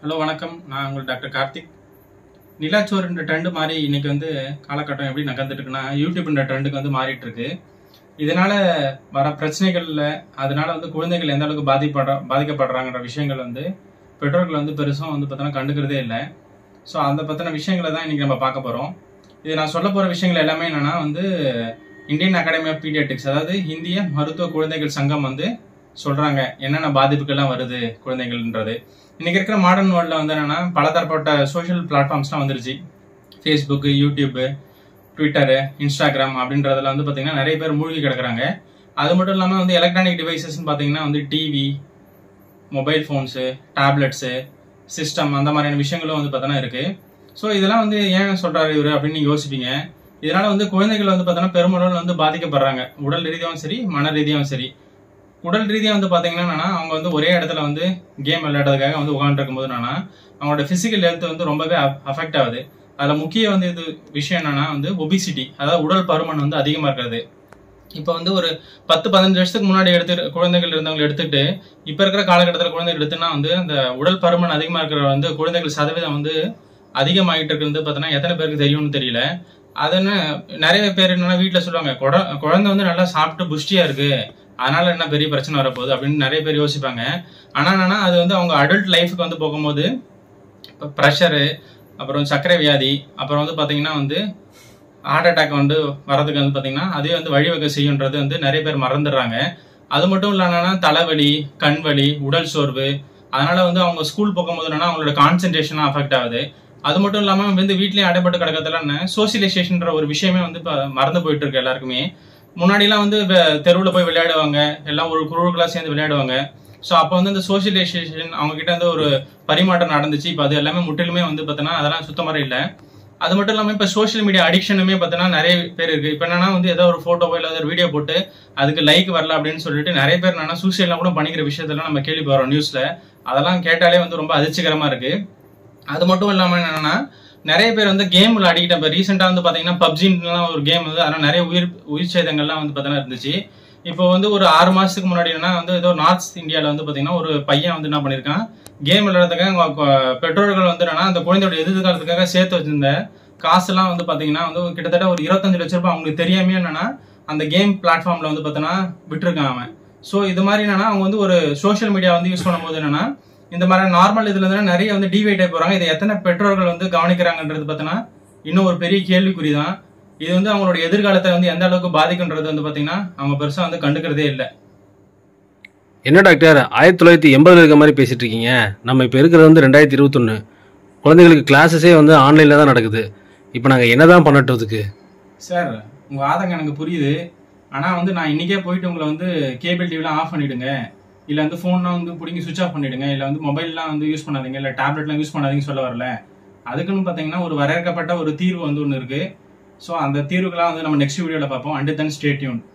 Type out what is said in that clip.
hello வணக்கம் நான் உங்கள் டாக்டர் கார்த்திக் நிலாச்சோறுன்ற ட்ரெண்டு மாதிரி இன்னைக்கு வந்து காலகட்டம் எப்படி நகர்ந்துட்டு இருக்குன்னா யூடியூப்ன்ற ட்ரெண்டுக்கு வந்து மாறிட்டு இருக்கு இதனால வர பிரச்சனைகள்ல அதனால வந்து குழந்தைகள் எந்த அளவுக்கு பாதிப்படுற பாதிக்கப்படுறாங்கன்ற விஷயங்கள் வந்து பெற்றோர்கள் வந்து பெருசும் வந்து பார்த்தோன்னா கண்டுக்கிறதே இல்லை ஸோ அந்த பற்றின விஷயங்களை தான் இன்னைக்கு நம்ம பார்க்க போகிறோம் இது நான் சொல்ல போகிற விஷயங்கள் எல்லாமே என்னன்னா வந்து இந்தியன் அகாடமி ஆஃப் பீடியாட்ரிக்ஸ் அதாவது இந்திய மருத்துவ குழந்தைகள் சங்கம் வந்து சொல்றாங்க என்னென்ன பாதிப்புகள்லாம் வருது குழந்தைகள்ன்றது இன்னைக்கு இருக்கிற மாடர்ன் வேர்ல்ட்ல வந்து என்னன்னா பலதரப்பட்ட சோஷியல் பிளாட்ஃபார்ம்ஸ்லாம் வந்துருச்சு ஃபேஸ்புக் யூடியூப்பு ட்விட்டரு இன்ஸ்டாகிராம் அப்படின்றதுல வந்து பார்த்தீங்கன்னா நிறைய பேர் மூழ்கி கிடக்குறாங்க அது மட்டும் இல்லாமல் வந்து எலக்ட்ரானிக் டிவைசஸ்ன்னு பார்த்தீங்கன்னா வந்து TV mobile phones tablets system அந்த மாதிரியான விஷயங்களும் வந்து பார்த்தோன்னா இருக்கு ஸோ இதெல்லாம் வந்து ஏன் சொல்றாரு இவரு அப்படின்னு நீங்க யோசிப்பீங்க இதனால வந்து குழந்தைகள் வந்து பார்த்தோன்னா பெருமளவில் வந்து பாதிக்கப்படுறாங்க உடல் ரீதியாகவும் சரி மன ரீதியாகவும் சரி உடல் ரீதியாக வந்து பார்த்தீங்கன்னா என்னன்னா, அவங்க வந்து ஒரே இடத்துல வந்து கேம் விளையாடுறதுக்காக வந்து உட்காந்துருக்கும் போது என்னன்னா அவங்களோட பிசிக்கல் ஹெல்த் வந்து ரொம்பவே அஃபெக்ட் ஆகுது அதில் முக்கிய வந்து இது விஷயம் என்னன்னா வந்து ஒபிசிட்டி அதாவது உடல் பருமன் வந்து அதிகமாக இருக்கிறது இப்போ வந்து ஒரு பத்து பதினஞ்சு வருஷத்துக்கு முன்னாடி எடுத்து குழந்தைகள் இருந்தவங்க எடுத்துட்டு இப்போ இருக்கிற காலகட்டத்தில் குழந்தைகள் எடுத்துனா வந்து அந்த உடல் பருமன் அதிகமாக இருக்கிற வந்து குழந்தைகள் சதவீதம் வந்து அதிகமாகிட்டு இருக்கிறது பார்த்தோன்னா எத்தனை பேருக்கு தெரியும்னு தெரியல அதுன்னு நிறைய பேர் என்னன்னா வீட்டில் சொல்லுவாங்க குழ- குழந்தை வந்து நல்லா சாப்பிட்டு புஷ்டியா இருக்கு அதனால என்ன பெரிய பிரச்சனை வரப்போகுது அப்படின்னு நிறைய பேர் யோசிப்பாங்க ஆனா என்னன்னா அது வந்து அவங்க அடல்ட் லைஃபுக்கு வந்து போகும்போது இப்போ ப்ரெஷரு அப்புறம் சர்க்கரை வியாதி அப்புறம் வந்து பாத்தீங்கன்னா வந்து ஹார்ட் அட்டாக் வந்து வரதுக்கு வந்து பாத்தீங்கன்னா அதே வந்து வழிவகை செய்யுன்றது வந்து நிறைய பேர் மறந்துடுறாங்க அது மட்டும் இல்லைன்னா தலைவலி கண் வலி உடல் சோர்வு அதனால வந்து அவங்க ஸ்கூல் போகும்போது என்னன்னா அவங்களோட கான்சென்ட்ரேஷன் அஃபெக்ட் ஆகுது அது மட்டும் இல்லாம வந்து வீட்லயே அடைப்பட்டு கிடக்கிறதுல சோசியலைசேஷன்ற ஒரு விஷயமே வந்து இப்ப மறந்து போயிட்டு இருக்கு எல்லாருக்குமே முன்னாடிலாம் வந்து தெருவில் போய் விளையாடுவாங்க எல்லாம் ஒரு குழுக்களாக சேர்ந்து விளையாடுவாங்க ஸோ அப்போ வந்து இந்த சோசியலைசேஷன் அவங்க கிட்ட வந்து ஒரு பரிமாற்றம் நடந்துச்சு இப்போ அது எல்லாமே முற்றிலுமே வந்து பார்த்தோன்னா அதெல்லாம் சுத்தமாக இல்லை அது மட்டும் இல்லாமல் இப்போ சோஷியல் மீடியா அடிக்ஷனுமே பார்த்தோன்னா நிறைய பேர் இருக்கு இப்போ என்னன்னா வந்து ஏதோ ஒரு ஃபோட்டோவோ இல்லை ஒரு வீடியோ போட்டு அதுக்கு லைக் வரல அப்படின்னு சொல்லிட்டு நிறைய பேர் என்னன்னா சூசைட்லாம் கூட பண்ணிக்கிற விஷயத்தெல்லாம் நம்ம கேள்விப்படுறோம் நியூஸ்ல அதெல்லாம் கேட்டாலே வந்து ரொம்ப அதிர்ச்சிகரமா இருக்கு அது மட்டும் இல்லாம என்னன்னா நிறைய பேர் வந்து கேம் விளையாடிக்கிட்ட இப்போ ரீசெண்டாக வந்து பார்த்தீங்கன்னா பப்ஜின்லாம் ஒரு கேம் வந்து அதெல்லாம் நிறைய உயிர் உயிர் சேதங்கள்லாம் வந்து பார்த்தீங்கன்னா இருந்துச்சு இப்போ வந்து ஒரு ஆறு மாசத்துக்கு முன்னாடி என்னன்னா வந்து ஏதோ நார்த் இந்தியாவில் வந்து பார்த்தீங்கன்னா ஒரு பையன் வந்து என்ன பண்ணியிருக்கான் கேம் விளையாடுறதுக்காக அவங்க கொ- பெற்றோர்கள் வந்து என்னன்னா அந்த குழந்தையோட எதிர்காலத்துக்காக சேர்த்து வச்சிருந்த காசுலாம் வந்து பார்த்தீங்கன்னா வந்து கிட்டத்தட்ட ஒரு இருபத்தஞ்சு லட்ச ரூபாய் அவங்களுக்கு தெரியாமே என்னன்னா அந்த கேம் பிளாட்ஃபார்ம்ல வந்து பார்த்தோன்னா விட்டுருக்கான் அவன் ஸோ இது மாதிரி என்னன்னா அவங்க வந்து ஒரு சோஷியல் மீடியா வந்து யூஸ் பண்ணும்போது என்னன்னா இந்த மாதிரி நார்மல் இதுல இருந்து நிறைய வந்து டிவைட் ஆகி போறாங்க இதை எத்தனை பெற்றோர்கள் வந்து கவனிக்கிறாங்கன்றது பார்த்தோன்னா இன்னும் ஒரு பெரிய கேள்விக்குறி தான் இது வந்து அவங்களோட எதிர்காலத்தை வந்து எந்த அளவுக்கு பாதிக்குன்றது வந்து பாத்தீங்கன்னா அவங்க பெருசா வந்து கண்டுக்கிறதே இல்லை என்ன டாக்டர் ஆயிரத்தி தொள்ளாயிரத்தி எண்பதுல இருக்க மாதிரி பேசிட்டு இருக்கீங்க நம்ம இப்போ இருக்கிறது வந்து ரெண்டாயிரத்தி இருபத்தொன்று குழந்தைங்களுக்கு கிளாஸஸே வந்து ஆன்லைனில் தான் நடக்குது இப்போ நாங்கள் என்ன தான் பண்ணட்டுறதுக்கு சார் உங்க ஆதங்கம் எனக்கு புரியுது ஆனா வந்து நான் இன்னைக்கே போயிட்டு உங்களை வந்து கேபிள் டிவிலாம் ஆஃப் பண்ணிடுங்க இல்ல வந்து ஃபோன்லாம் வந்து பிடிங்கி சுவிச் ஆஃப் பண்ணிடுங்க இல்ல வந்து மொபைல்லாம் வந்து யூஸ் பண்ணாதீங்க இல்ல டேப்லெட்லாம் யூஸ் பண்ணாதீங்கன்னு சொல்ல வரல அதுக்குன்னு பாத்தீங்கன்னா ஒரு வரையறுக்கப்பட்ட ஒரு தீர்வு வந்து ஒன்று இருக்கு ஸோ அந்த தீர்வுகளாம் வந்து நம்ம நெக்ஸ்ட் வீடியோல பார்ப்போம் அண்ட் தென் ஸ்டேட்யூன்